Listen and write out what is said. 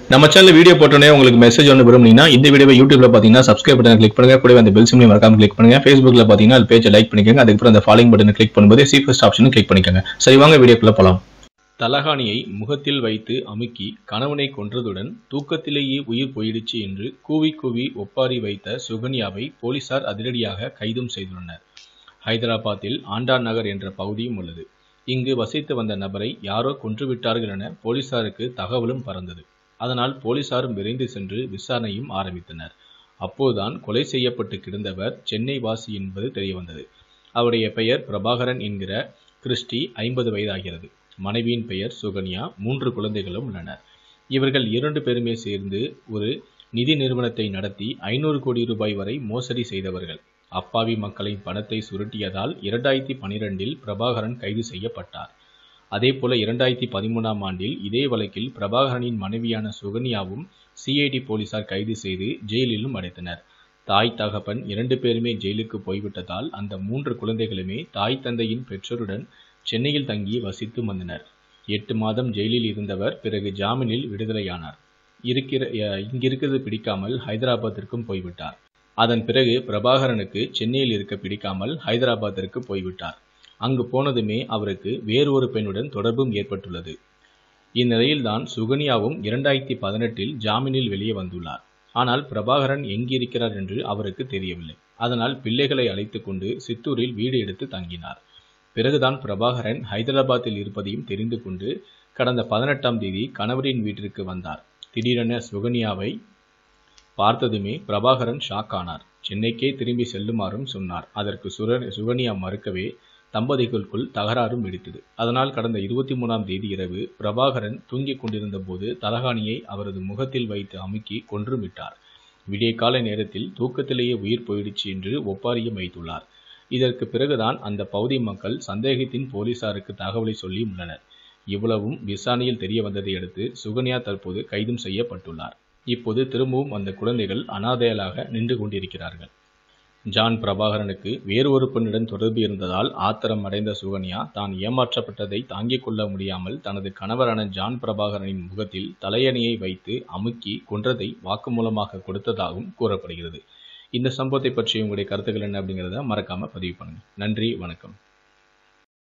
நம்ம channel video போட்டோன்னே உங்களுக்கு மெசேஜ் ஒன்று விரும்புனீங்கன்னா இந்த வீடியோவை யூடியூப்ல பார்த்தீங்கன்னா சப்ஸ்கிரைப் பட்டன் கிளிக் பண்ணுங்க கூடவே அந்த பெல் சிம்லையும் மறக்காம கிளிக் பண்ணுங்க ஃபேஸ்புக்ல பார்த்தீங்கன்னா அது பேஜை லைக் பண்ணிக்கோங்க அதுக்கப்புறம் அந்த ஃபாலோயிங் பட்டனை கிளிக் பண்ணும்போது சி ஃபர்ஸ்ட் ஆப்ஷனும் கிளிக் பண்ணிக்கோங்க சரி வாங்க வீடியோக்குள்ள போலாம் தலகாணியை முகத்தில் வைத்து அமுக்கி கணவனை கொன்றதுடன் தூக்கத்திலேயே உயிர் போயிடுச்சு என்று கூவி கூவி ஒப்பாரி வைத்த சுகன்யாவை போலீசார் அதிரடியாக கைதும் செய்துள்ளனர் ஹைதராபாத்தில் ஆண்டா நகர் என்ற பகுதியும் உள்ளது இங்கு வசித்து வந்த நபரை யாரோ கொன்றுவிட்டார்கள் என போலீசாருக்கு தகவலும் பறந்தது அதனால் போலீசாரும் விரைந்து சென்று விசாரணையும் ஆரம்பித்தனர் அப்போதுதான் கொலை செய்யப்பட்டு கிடந்தவர் சென்னை வாசி என்பது தெரியவந்தது அவருடைய பெயர் பிரபாகரன் என்கிற கிறிஸ்டி ஐம்பது வயதாகிறது மனைவியின் பெயர் சுகன்யா மூன்று குழந்தைகளும் உள்ளனர் இவர்கள் இரண்டு பேருமே சேர்ந்து ஒரு நிதி நிறுவனத்தை நடத்தி ஐநூறு கோடி ரூபாய் வரை மோசடி செய்தவர்கள் அப்பாவி மக்களின் பணத்தை சுருட்டியதால் இரண்டாயிரத்தி பனிரெண்டில் பிரபாகரன் கைது செய்யப்பட்டார் அதேபோல இரண்டாயிரத்தி பதிமூணாம் ஆண்டில் இதே வழக்கில் பிரபாகரனின் மனைவியான சுகன்யாவும் சிஐடி போலீசார் கைது செய்து ஜெயிலிலும் அடைத்தனர் தாய் தகப்பன் இரண்டு பேருமே ஜெயிலுக்கு போய்விட்டதால் அந்த மூன்று குழந்தைகளுமே தாய் தந்தையின் பெற்றோருடன் சென்னையில் தங்கி வசித்து வந்தனர் எட்டு மாதம் ஜெயிலில் இருந்தவர் பிறகு ஜாமீனில் விடுதலையானார் இருக்கிற அஹ் இங்கிருக்கிறது பிடிக்காமல் ஹைதராபாத்திற்கும் போய்விட்டார் அதன் பிறகு பிரபாகரனுக்கு சென்னையில் இருக்க பிடிக்காமல் ஹைதராபாத்திற்கு போய்விட்டார் அங்கு போனதுமே அவருக்கு வேறு ஒரு பெண்ணுடன் தொடர்பும் ஏற்பட்டுள்ளது இந்நிலையில்தான் சுகன்யாவும் இரண்டாயிரத்தி பதினெட்டில் ஜாமீனில் வெளியே வந்துள்ளார் ஆனால் பிரபாகரன் எங்கிருக்கிறார் என்று அவருக்கு தெரியவில்லை அதனால் பிள்ளைகளை அழைத்து கொண்டு சித்தூரில் வீடு எடுத்து தங்கினார் பிறகுதான் பிரபாகரன் ஹைதராபாத்தில் இருப்பதையும் தெரிந்து கொண்டு கடந்த பதினெட்டாம் தேதி கணவரின் வீட்டிற்கு வந்தார் திடீரென சுகன்யாவை பார்த்ததுமே பிரபாகரன் ஷாக் ஆனார் சென்னைக்கே திரும்பி செல்லுமாறும் சொன்னார் அதற்கு சுர சுகன்யா மறுக்கவே தம்பதிகளுக்குள் தகராறும் வெடித்தது அதனால் கடந்த இருபத்தி மூணாம் தேதி இரவு பிரபாகரன் தூங்கிக் கொண்டிருந்த போது தலகாணியை அவரது முகத்தில் வைத்து அமுக்கி கொன்று விட்டார் விடிய கால நேரத்தில் தூக்கத்திலேயே உயிர் போயிடுச்சு என்று ஒப்பாரியம் வைத்துள்ளார் இதற்கு பிறகுதான் அந்த பகுதி மக்கள் சந்தேகத்தின் போலீசாருக்கு தகவலை சொல்லி உள்ளனர் இவ்வளவும் விசாரணையில் தெரிய வந்ததை அடுத்து சுகன்யா தற்போது கைதும் செய்யப்பட்டுள்ளார் இப்போது திரும்பவும் அந்த குழந்தைகள் அனாதையலாக நின்று கொண்டிருக்கிறார்கள் ஜான் பிரபாகரனுக்கு வேறு ஒரு பெண்ணுடன் தொடர்பு இருந்ததால் ஆத்திரம் அடைந்த சுகன்யா தான் ஏமாற்றப்பட்டதை தாங்கிக் கொள்ள முடியாமல் தனது கணவரான ஜான் பிரபாகரனின் முகத்தில் தலையணியை வைத்து அமுக்கி கொன்றதை வாக்குமூலமாக கொடுத்ததாகவும் கூறப்படுகிறது இந்த சம்பவத்தை பற்றி உங்களுடைய கருத்துக்கள் என்ன அப்படிங்கிறத மறக்காம பதிவு பண்ணுங்க நன்றி வணக்கம்